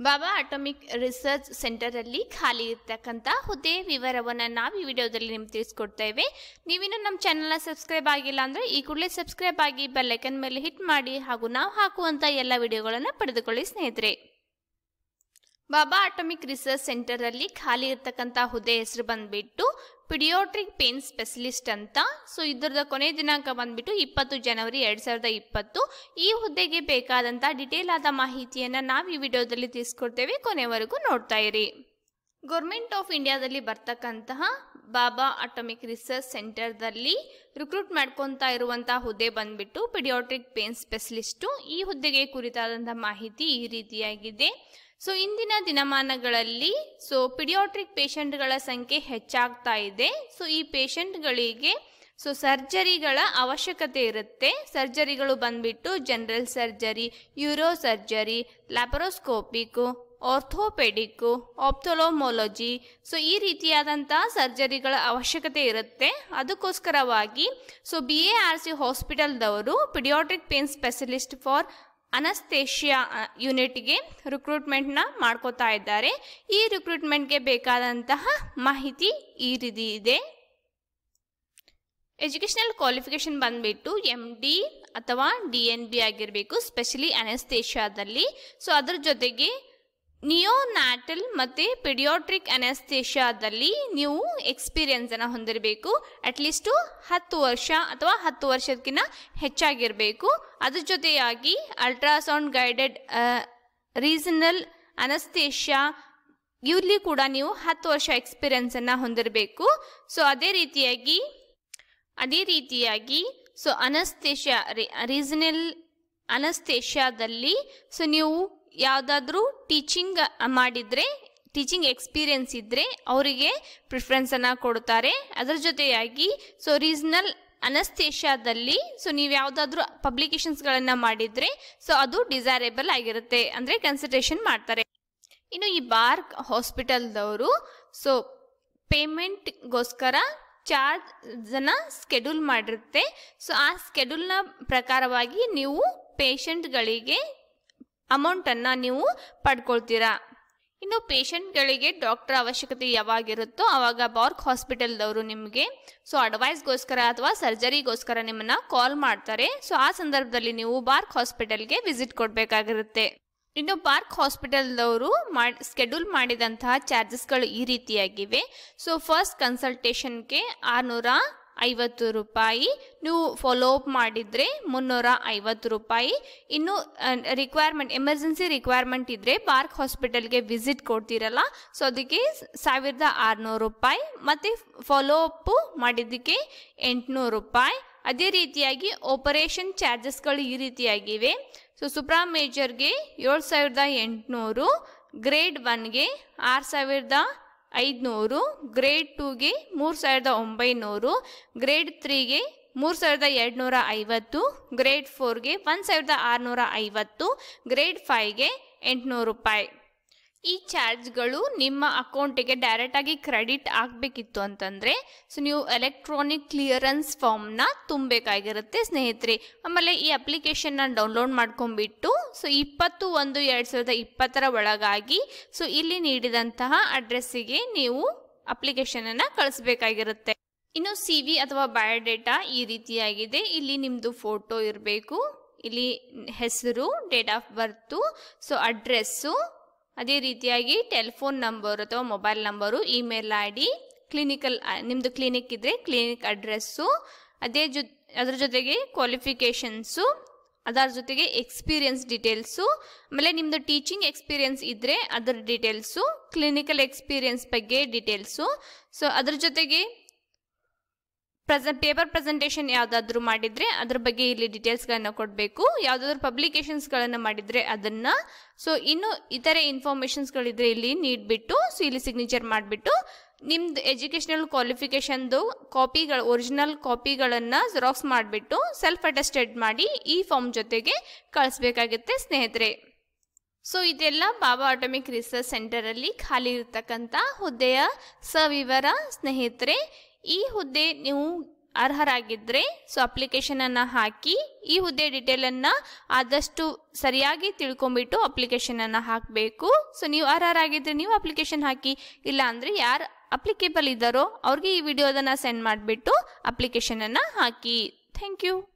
ಬಾಬಾ atomic research ಸೆಂಟರಲ್ಲಿ ಖಾಲಿ ಇರ್ತಕ್ಕಂಥ ಹುದ್ದೆ ವಿವರವನ್ನು ನಾವು ಈ ವಿಡಿಯೋದಲ್ಲಿ ನಿಮ್ಗೆ ತಿಳಿಸ್ಕೊಡ್ತೇವೆ ನೀವಿನ್ನು ನಮ್ಮ ಚಾನಲ್ನ ಸಬ್ಸ್ಕ್ರೈಬ್ ಆಗಿಲ್ಲ ಅಂದರೆ ಈ ಕೂಡಲೇ ಸಬ್ಸ್ಕ್ರೈಬ್ ಆಗಿ ಬೆಲ್ಲೈಕನ್ ಮೇಲೆ ಹಿಟ್ ಮಾಡಿ ಹಾಗೂ ನಾವು ಹಾಕುವಂಥ ಎಲ್ಲ ವಿಡಿಯೋಗಳನ್ನು ಪಡೆದುಕೊಳ್ಳಿ ಸ್ನೇಹಿತರೆ ಬಾಬಾ ಅಟೋಮಿಕ್ ರಿಸರ್ಚ್ ಸೆಂಟರಲ್ಲಿ ಖಾಲಿ ಇರ್ತಕ್ಕಂಥ ಹುದ್ದೆ ಹೆಸರು ಬಂದ್ಬಿಟ್ಟು ಪಿಡಿಯೋಟ್ರಿಕ್ ಪೇನ್ ಸ್ಪೆಷಲಿಸ್ಟ್ ಅಂತ ಸೊ ಇದರದ ಕೊನೆ ದಿನಾಂಕ ಬಂದ್ಬಿಟ್ಟು ಇಪ್ಪತ್ತು ಜನವರಿ ಎರಡು ಸಾವಿರದ ಇಪ್ಪತ್ತು ಈ ಹುದ್ದೆಗೆ ಬೇಕಾದಂಥ ಡಿಟೇಲ್ ಆದ ಮಾಹಿತಿಯನ್ನು ನಾವು ಈ ವಿಡಿಯೋದಲ್ಲಿ ತಿಳಿಸ್ಕೊಡ್ತೇವೆ ಕೊನೆವರೆಗೂ ನೋಡ್ತಾ ಇರಿ ಗೌರ್ಮೆಂಟ್ ಆಫ್ ಇಂಡಿಯಾದಲ್ಲಿ ಬರ್ತಕ್ಕಂತಹ ಬಾಬಾ ಅಟೋಮಿಕ್ ರಿಸರ್ಚ್ ಸೆಂಟರ್ದಲ್ಲಿ ರಿಕ್ರೂಟ್ ಮಾಡ್ಕೊತಾ ಇರುವಂಥ ಹುದ್ದೆ ಬಂದ್ಬಿಟ್ಟು ಪಿಡಿಯೋಟ್ರಿಕ್ ಪೇನ್ ಸ್ಪೆಷಲಿಸ್ಟು ಈ ಹುದ್ದೆಗೆ ಕುರಿತಾದಂಥ ಮಾಹಿತಿ ಈ ರೀತಿಯಾಗಿದೆ ಸೊ ಇಂದಿನ ದಿನಮಾನಗಳಲ್ಲಿ ಸೊ ಪಿಡಿಯೋಟ್ರಿಕ್ ಪೇಷಂಟ್ಗಳ ಸಂಖ್ಯೆ ಹೆಚ್ಚಾಗ್ತಾ ಇದೆ ಸೊ ಈ ಪೇಷಂಟ್ಗಳಿಗೆ ಸೊ ಸರ್ಜರಿಗಳ ಅವಶ್ಯಕತೆ ಇರುತ್ತೆ ಸರ್ಜರಿಗಳು ಬಂದ್ಬಿಟ್ಟು general surgery uro surgery laparoscopic orthopaedic ophthalmology so ಈ ರೀತಿಯಾದಂಥ ಸರ್ಜರಿಗಳ ಅವಶ್ಯಕತೆ ಇರುತ್ತೆ ಅದಕ್ಕೋಸ್ಕರವಾಗಿ so B A R C ಹಾಸ್ಪಿಟಲ್ದವರು paediatric pain specialist for anaesthesia ಯೂನಿಟ್ಗೆ ರಿಕ್ರೂಟ್ಮೆಂಟ್ನ ಮಾಡ್ಕೋತಾ ಇದ್ದಾರೆ ಈ ರಿಕ್ರೂಟ್ಮೆಂಟ್ಗೆ ಬೇಕಾದಂತಹ ಮಾಹಿತಿ ಈ ರೀತಿ ಇದೆ ಎಜುಕೇಷನಲ್ ಕ್ವಾಲಿಫಿಕೇಷನ್ ಬಂದ್ಬಿಟ್ಟು ಎಮ್ ಡಿ ಅಥವಾ ಡಿ ಎನ್ ಬಿ ಆಗಿರಬೇಕು ಸ್ಪೆಷಲಿ ಅನೆಸ್ತೇಷಿಯಾದಲ್ಲಿ ಸೊ ಅದ್ರ ಜೊತೆಗೆ ನಿಯೋನ್ಯಾಟಲ್ ಮತ್ತು ಪಿಡಿಯೋಟ್ರಿಕ್ ಅನೆಸ್ತೇಷಿಯಾದಲ್ಲಿ ನೀವು ಎಕ್ಸ್ಪೀರಿಯನ್ಸನ್ನು ಹೊಂದಿರಬೇಕು ಅಟ್ಲೀಸ್ಟು ಹತ್ತು ವರ್ಷ ಅಥವಾ ಹತ್ತು ವರ್ಷಕ್ಕಿಂತ ಹೆಚ್ಚಾಗಿರಬೇಕು ಅದ್ರ ಜೊತೆಯಾಗಿ ಅಲ್ಟ್ರಾಸೌಂಡ್ ಗೈಡೆಡ್ ರೀಸನಲ್ ಅನಸ್ತೇಷಿಯಾ ಇಲ್ಲಿ ಕೂಡ ನೀವು ಹತ್ತು ವರ್ಷ ಎಕ್ಸ್ಪೀರಿಯನ್ಸನ್ನು ಹೊಂದಿರಬೇಕು ಸೊ ಅದೇ ರೀತಿಯಾಗಿ ಅದೇ ರೀತಿಯಾಗಿ ಸೊ ಅನಸ್ತೇಷಿಯಾ ರೀಸನಲ್ ಅನಸ್ತೇಷಿಯಾದಲ್ಲಿ ಸೊ ನೀವು ಯಾವುದಾದ್ರೂ ಟೀಚಿಂಗ್ ಮಾಡಿದರೆ ಟೀಚಿಂಗ್ ಎಕ್ಸ್ಪೀರಿಯನ್ಸ್ ಇದ್ದರೆ ಅವರಿಗೆ ಪ್ರಿಫರೆನ್ಸನ್ನು ಕೊಡ್ತಾರೆ ಅದರ ಜೊತೆಯಾಗಿ ಸೊ ರೀಸ್ನಲ್ ಅನಸ್ತೇಷಿಯಾದಲ್ಲಿ ಸೊ ನೀವು ಯಾವುದಾದ್ರೂ ಪಬ್ಲಿಕೇಶನ್ಸ್ಗಳನ್ನು ಮಾಡಿದರೆ ಸೊ ಅದು ಡಿಸೈರೇಬಲ್ ಆಗಿರುತ್ತೆ ಅಂದರೆ ಕನ್ಸಿಡರೇಷನ್ ಮಾಡ್ತಾರೆ ಇನ್ನು ಈ ಬಾರ್ಕ್ ಹಾಸ್ಪಿಟಲ್ದವರು ಸೊ ಪೇಮೆಂಟ್ಗೋಸ್ಕರ ಚಾರ್ಜನ್ನು ಸ್ಕೆಡ್ಯೂಲ್ ಮಾಡಿರುತ್ತೆ ಸೊ ಆ ಸ್ಕೆಡ್ಯೂಲ್ನ ಪ್ರಕಾರವಾಗಿ ನೀವು ಪೇಷಂಟ್ಗಳಿಗೆ ಅಮೌಂಟನ್ನು ನೀವು ಪಡ್ಕೊಳ್ತೀರಾ ಇನ್ನು ಪೇಷಂಟ್ಗಳಿಗೆ ಡಾಕ್ಟರ್ ಅವಶ್ಯಕತೆ ಯಾವಾಗಿರುತ್ತೋ ಆವಾಗ ಬಾರ್ಕ್ ಹಾಸ್ಪಿಟಲ್ದವರು ನಿಮಗೆ ಸೊ ಅಡ್ವೈಸ್ಗೋಸ್ಕರ ಅಥವಾ ಸರ್ಜರಿಗೋಸ್ಕರ ನಿಮ್ಮನ್ನು ಕಾಲ್ ಮಾಡ್ತಾರೆ ಸೊ ಆ ಸಂದರ್ಭದಲ್ಲಿ ನೀವು ಬಾರ್ಕ್ ಹಾಸ್ಪಿಟಲ್ಗೆ ವಿಸಿಟ್ ಕೊಡಬೇಕಾಗಿರುತ್ತೆ ಇನ್ನು ಪಾರ್ಕ್ ಹಾಸ್ಪಿಟಲ್ದವರು ಮಾಡಿ ಸ್ಕೆಡ್ಯೂಲ್ ಮಾಡಿದಂತಹ ಚಾರ್ಜಸ್ಗಳು ಈ ರೀತಿಯಾಗಿವೆ ಸೊ ಫಸ್ಟ್ ಕನ್ಸಲ್ಟೇಷನ್ಗೆ ಆರುನೂರ ಐವತ್ತು ರೂಪಾಯಿ ನೀವು ಫಾಲೋ ಅಪ್ ಮಾಡಿದರೆ ಮುನ್ನೂರ ಐವತ್ತು ರೂಪಾಯಿ ಇನ್ನು ರಿಕ್ವೈರ್ಮೆಂಟ್ ಎಮರ್ಜೆನ್ಸಿ ರಿಕ್ವೈರ್ಮೆಂಟ್ ಇದ್ದರೆ ಪಾರ್ಕ್ ಹಾಸ್ಪಿಟಲ್ಗೆ ವಿಸಿಟ್ ಕೊಡ್ತೀರಲ್ಲ ಸೊ ಅದಕ್ಕೆ ಸಾವಿರದ ಆರುನೂರು ರೂಪಾಯಿ ಮತ್ತು ಫಾಲೋ ಅಪ್ಪು ಮಾಡಿದ್ದಕ್ಕೆ ಎಂಟುನೂರು ರೂಪಾಯಿ ಅದೇ ರೀತಿಯಾಗಿ ಆಪರೇಷನ್ ಚಾರ್ಜಸ್ಗಳು ಈ ರೀತಿಯಾಗಿವೆ ಸೊ ಸುಪ್ರಾ ಮೇಜರ್ಗೆ ಏಳು ಸಾವಿರದ ಎಂಟುನೂರು ಗ್ರೇಡ್ ಒನ್ಗೆ ಆರು ಸಾವಿರದ ಐದುನೂರು ಗ್ರೇಡ್ ಟೂಗೆ ಮೂರು ಸಾವಿರದ ಒಂಬೈನೂರು ಗ್ರೇಡ್ ತ್ರೀಗೆ ಮೂರು ಸಾವಿರದ ಎರಡುನೂರ ಐವತ್ತು ಗ್ರೇಡ್ ಫೋರ್ಗೆ ಒಂದು ಸಾವಿರದ ಆರುನೂರ ಐವತ್ತು ಗ್ರೇಡ್ ಫೈವ್ಗೆ ಎಂಟುನೂರು ರೂಪಾಯಿ ಈ ಚಾರ್ಜ್ಗಳು ನಿಮ್ಮ ಅಕೌಂಟಿಗೆ ಡೈರೆಕ್ಟಾಗಿ ಕ್ರೆಡಿಟ್ ಆಗಬೇಕಿತ್ತು ಅಂತಂದರೆ ಸೊ ನೀವು ಎಲೆಕ್ಟ್ರಾನಿಕ್ ಕ್ಲಿಯರೆನ್ಸ್ ಫಾರ್ಮ್ನ ತುಂಬಬೇಕಾಗಿರುತ್ತೆ ಸ್ನೇಹಿತರೆ ಆಮೇಲೆ ಈ ಅಪ್ಲಿಕೇಶನ್ನ ಡೌನ್ಲೋಡ್ ಮಾಡ್ಕೊಂಬಿಟ್ಟು ಸೊ ಇಪ್ಪತ್ತು ಒಂದು ಎರಡು ಸಾವಿರದ ಇಪ್ಪತ್ತರ ಒಳಗಾಗಿ ಸೊ ಇಲ್ಲಿ ನೀಡಿದಂತಹ ಅಡ್ರೆಸ್ಸಿಗೆ ನೀವು ಅಪ್ಲಿಕೇಶನನ್ನು ಕಳಿಸ್ಬೇಕಾಗಿರುತ್ತೆ ಇನ್ನು ಸಿ ವಿ ಅಥವಾ ಬಯೋಡೇಟಾ ಈ ರೀತಿಯಾಗಿದೆ ಇಲ್ಲಿ ನಿಮ್ಮದು ಫೋಟೋ ಇರಬೇಕು ಇಲ್ಲಿ ಹೆಸರು date of birth so address ಅದೇ ರೀತಿಯಾಗಿ ಟೆಲಿಫೋನ್ ನಂಬರ್ ಅಥವಾ mobile number email I D clinical ನಿಮ್ಮದು ಕ್ಲಿನಿಕ್ ಇದ್ದರೆ ಕ್ಲಿನಿಕ್ ಅಡ್ರೆಸ್ಸು ಅದೇ ಜೊ ಅದ್ರ ಜೊತೆಗೆ ಕ್ವಾಲಿಫಿಕೇಷನ್ಸು ಅದರ ಜೊತೆಗೆ ಎಕ್ಸ್ಪೀರಿಯನ್ಸ್ ಡೀಟೇಲ್ಸು ಆಮೇಲೆ ನಿಮ್ಮದು ಟೀಚಿಂಗ್ ಎಕ್ಸ್ಪೀರಿಯನ್ಸ್ ಇದ್ದರೆ ಅದರ ಡೀಟೇಲ್ಸು ಕ್ಲಿನಿಕಲ್ ಎಕ್ಸ್ಪೀರಿಯನ್ಸ್ ಬಗ್ಗೆ ಡೀಟೇಲ್ಸು ಸೊ ಅದ್ರ ಜೊತೆಗೆ ಪ್ರೆಸ ಪೇಪರ್ ಪ್ರೆಸೆಂಟೇಷನ್ ಯಾವುದಾದ್ರೂ ಮಾಡಿದರೆ ಅದ್ರ ಬಗ್ಗೆ ಇಲ್ಲಿ ಡೀಟೇಲ್ಸ್ಗಳನ್ನು ಕೊಡಬೇಕು ಯಾವುದಾದ್ರೂ ಪಬ್ಲಿಕೇಶನ್ಸ್ಗಳನ್ನು ಮಾಡಿದರೆ ಅದನ್ನು ಸೊ ಇನ್ನು ಇತರೆ ಇನ್ಫಾರ್ಮೇಷನ್ಸ್ಗಳಿದ್ರೆ ಇಲ್ಲಿ ನೀಡಿಬಿಟ್ಟು ಸೊ ಇಲ್ಲಿ ಸಿಗ್ನೇಚರ್ ಮಾಡಿಬಿಟ್ಟು ನಿಮ್ದು ಎಜುಕೇಷನಲ್ ಕ್ವಾಲಿಫಿಕೇಷನ್ದು ಕಾಪಿಗಳು ಒರಿಜಿನಲ್ ಕಾಪಿಗಳನ್ನು ಜೆರಾಕ್ಸ್ ಮಾಡಿಬಿಟ್ಟು ಸೆಲ್ಫ್ ಅಟೆಸ್ಟೆಡ್ ಮಾಡಿ ಈ ಫಾರ್ಮ್ ಜೊತೆಗೆ ಕಳಿಸ್ಬೇಕಾಗುತ್ತೆ ಸ್ನೇಹಿತರೆ ಸೊ ಇದೆಲ್ಲ ಬಾಬಾ ಆಟೋಮಿಕ್ ರಿಸರ್ಚ್ ಸೆಂಟರಲ್ಲಿ ಖಾಲಿ ಇರತಕ್ಕಂಥ ಹುದ್ದೆಯ ಸವಿವರ ಸ್ನೇಹಿತರೆ ಈ ಹುದ್ದೆ ನೀವು ಅರ್ಹರಾಗಿದ್ದರೆ ಸೊ ಅಪ್ಲಿಕೇಶನನ್ನು ಹಾಕಿ ಈ ಹುದ್ದೆ ಡೀಟೇಲನ್ನು ಆದಷ್ಟು ಸರಿಯಾಗಿ ತಿಳ್ಕೊಂಬಿಟ್ಟು ಅಪ್ಲಿಕೇಶನನ್ನು ಹಾಕಬೇಕು ಸೊ ನೀವು ಅರ್ಹರಾಗಿದ್ದರೆ ನೀವು ಅಪ್ಲಿಕೇಶನ್ ಹಾಕಿ ಇಲ್ಲ ಅಂದರೆ ಯಾರು ಅಪ್ಲಿಕೇಬಲ್ ಇದ್ದಾರೋ ಅವ್ರಿಗೆ ಈ ವಿಡಿಯೋದನ್ನು ಸೆಂಡ್ ಮಾಡಿಬಿಟ್ಟು ಅಪ್ಲಿಕೇಶನನ್ನು ಹಾಕಿ ಥ್ಯಾಂಕ್ ಯು